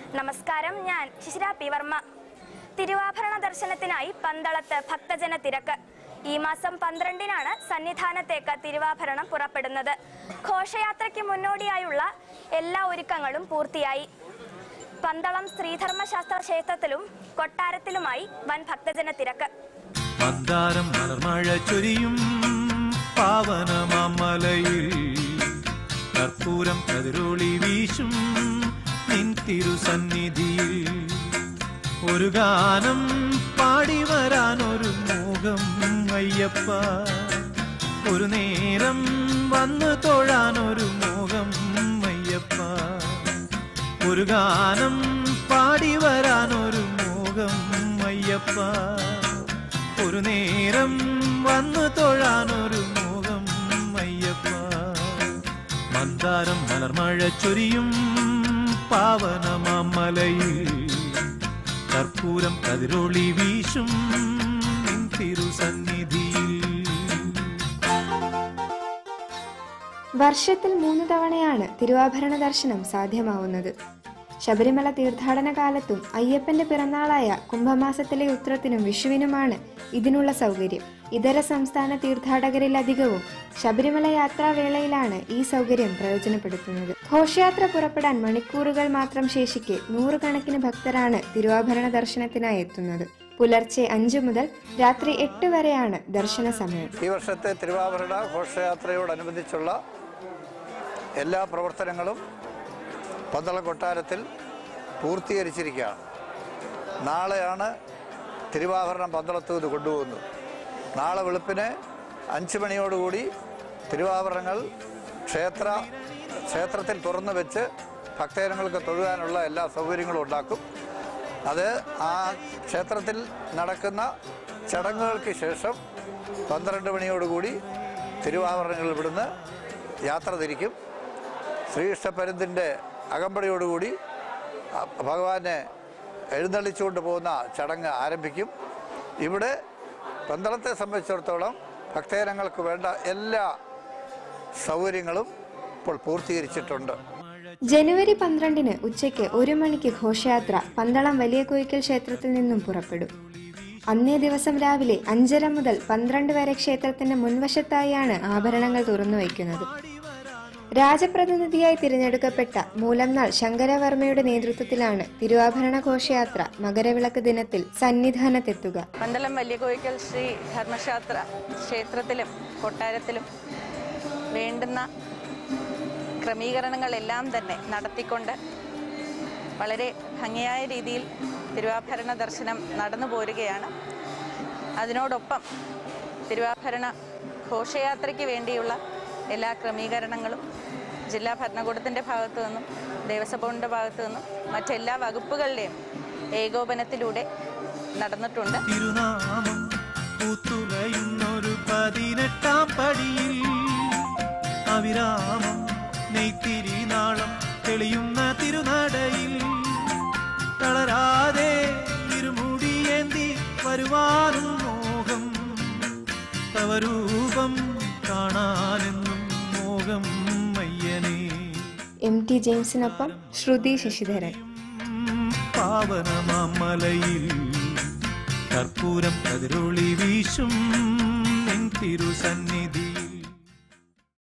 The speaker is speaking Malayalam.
നമസ്കാരം ഞാൻ ശിശിര പി വർമ്മ തിരുവാഭരണ ദർശനത്തിനായി പന്തളത്ത് ഭക്തജന തിരക്ക് ഈ മാസം പന്ത്രണ്ടിനാണ് സന്നിധാനത്തേക്ക് തിരുവാഭരണം പുറപ്പെടുന്നത് ഘോഷയാത്രയ്ക്ക് മുന്നോടിയായുള്ള എല്ലാ ഒരുക്കങ്ങളും പൂർത്തിയായി പന്തളം ശ്രീധർമ്മശാസ്ത്ര ക്ഷേത്രത്തിലും കൊട്ടാരത്തിലുമായി വൻ ഭക്തജന തിരക്ക് മന്ദാരം മലർമഴ ചൊരിയും പാവനമാമലയിൽ കർപ്പൂരം കതിരൊളി വീശും നിൻ തിരുസന്നിധിയിൽ ഒരു ഗാനം പാടി വരാൻ ഒരു മോഹം അയ്യപ്പ ഒരു നേരം വന്നു തൊഴാൻ ഒരു മോഹം അയ്യപ്പ ഒരു ഗാനം പാടി വരാൻ ഒരു മോഹം അയ്യപ്പ ഒരു നേരം വന്നു തൊഴാൻ ഒരു മോഹം അയ്യപ്പ മന്ദാരം മലർമഴ ചൊരിയും പാവനമാമലയിൽ കർപ്പൂരം കതിരൊളി വീശും നിൻ തിരുസന്നിധിയിൽ വർഷത്തിൽ മൂന്ന് തവണയാണ് തിരുവാഭരണ ദർശനം സാധ്യമാവുന്നത് ശബരിമല തീർത്ഥാടന കാലത്തും അയ്യപ്പന്റെ പിറന്നാളായ കുംഭമാസത്തിലെ ഉത്രത്തിനും വിഷുവിനുമാണ് ഇതിനുള്ള സൗകര്യം ഇതര സംസ്ഥാന തീർത്ഥാടകരിലധികവും ശബരിമല യാത്രാവേളയിലാണ് ഈ സൗകര്യം പ്രയോജനപ്പെടുത്തുന്നത് ഘോഷയാത്ര പുറപ്പെടാൻ മണിക്കൂറുകൾ മാത്രം ശേഷിക്കെ നൂറുകണക്കിന് ഭക്തരാണ് തിരുവാഭരണ ദർശനത്തിനായി എത്തുന്നത് പുലർച്ചെ അഞ്ചു മുതൽ രാത്രി എട്ട് വരെയാണ് ദർശന സമയം ഈ വർഷത്തെ തിരുവാഭരണ ഘോഷയാത്രയോടനുബന്ധിച്ചുള്ള എല്ലാ പ്രവർത്തനങ്ങളും പന്തളം കൊട്ടാരത്തിൽ പൂർത്തീകരിച്ചിരിക്കുകയാണ് നാളെയാണ് തിരുവാഭരണം പന്തളത്ത് ഇത് കൊണ്ടുപോകുന്നത് നാളെ വെളുപ്പിന് അഞ്ച് മണിയോടുകൂടി തിരുവാഭരണങ്ങൾ ക്ഷേത്ര ക്ഷേത്രത്തിൽ തുറന്നു വെച്ച് ഭക്തജനങ്ങൾക്ക് തൊഴുകാനുള്ള എല്ലാ സൗകര്യങ്ങളും ഉണ്ടാക്കും അത് ആ ക്ഷേത്രത്തിൽ നടക്കുന്ന ചടങ്ങുകൾക്ക് ശേഷം പന്ത്രണ്ട് മണിയോടുകൂടി തിരുവാഭരണങ്ങൾ ഇവിടുന്ന് യാത്ര തിരിക്കും ശ്രീകൃഷ്ണപരുന്തിൻ്റെ അകമ്പടിയോടുകൂടി ആ ഭഗവാനെ എഴുന്നള്ളിച്ചുകൊണ്ട് പോകുന്ന ചടങ്ങ് ആരംഭിക്കും ഇവിടെ പന്തളത്തെ സംബന്ധിച്ചിടത്തോളം ഭക്തജനങ്ങൾക്ക് വേണ്ട എല്ലാ സൗകര്യങ്ങളും ഇപ്പോൾ പൂർത്തീകരിച്ചിട്ടുണ്ട് ജനുവരി പന്ത്രണ്ടിന് ഉച്ചയ്ക്ക് ഒരു മണിക്ക് ഘോഷയാത്ര പന്തളം വലിയ കോയിക്കൽ ക്ഷേത്രത്തിൽ നിന്നും പുറപ്പെടും അന്നേ ദിവസം രാവിലെ അഞ്ചര മുതൽ പന്ത്രണ്ട് വരെ ക്ഷേത്രത്തിന്റെ മുൻവശത്തായാണ് ആഭരണങ്ങൾ തുറന്നു വയ്ക്കുന്നത് രാജപ്രതിനിധിയായി തിരഞ്ഞെടുക്കപ്പെട്ട മൂലംനാൾ ശങ്കരവർമ്മയുടെ നേതൃത്വത്തിലാണ് തിരുവാഭരണ ഘോഷയാത്ര മകരവിളക്ക് ദിനത്തിൽ സന്നിധാനത്തെത്തുക മണ്ഡലം വലിയ കോയിക്കൽ ശ്രീ ധർമ്മശാസ്ത്ര ക്ഷേത്രത്തിലും കൊട്ടാരത്തിലും വേണ്ടുന്ന ക്രമീകരണങ്ങളെല്ലാം തന്നെ നടത്തിക്കൊണ്ട് വളരെ ഭംഗിയായ രീതിയിൽ തിരുവാഭരണ ദർശനം നടന്നു പോരുകയാണ് അതിനോടൊപ്പം തിരുവാഭരണ ഘോഷയാത്രയ്ക്ക് വേണ്ടിയുള്ള എല്ലാ ക്രമീകരണങ്ങളും ജില്ലാ ഭരണകൂടത്തിൻ്റെ ഭാഗത്തു നിന്നും ദേവസ്വം ബോർഡിൻ്റെ ഭാഗത്തു നിന്നും മറ്റെല്ലാ വകുപ്പുകളുടെയും ഏകോപനത്തിലൂടെ നടന്നിട്ടുണ്ട് തിരുനാമം പൂത്തുലയുന്നൊരു പതിനെട്ടാം പടിയിൽ അവിരാമം നെയ്ത്തിരി നാളം തെളിയുന്ന തിരുനടയിൽ തളരാതെ ഇരുമുടിയേന്തി വരുവാനും മോഹം തവരൂപം കാണാനെന്നും മോഹം മയ്യനേ എം ടി ജെയിംസിനൊപ്പം ശ്രുതി ശശിധരൻ പാവനമാമലയിൽ കർപ്പൂരം കതിരൊളി വീശും നിൻ തിരുസന്നിധി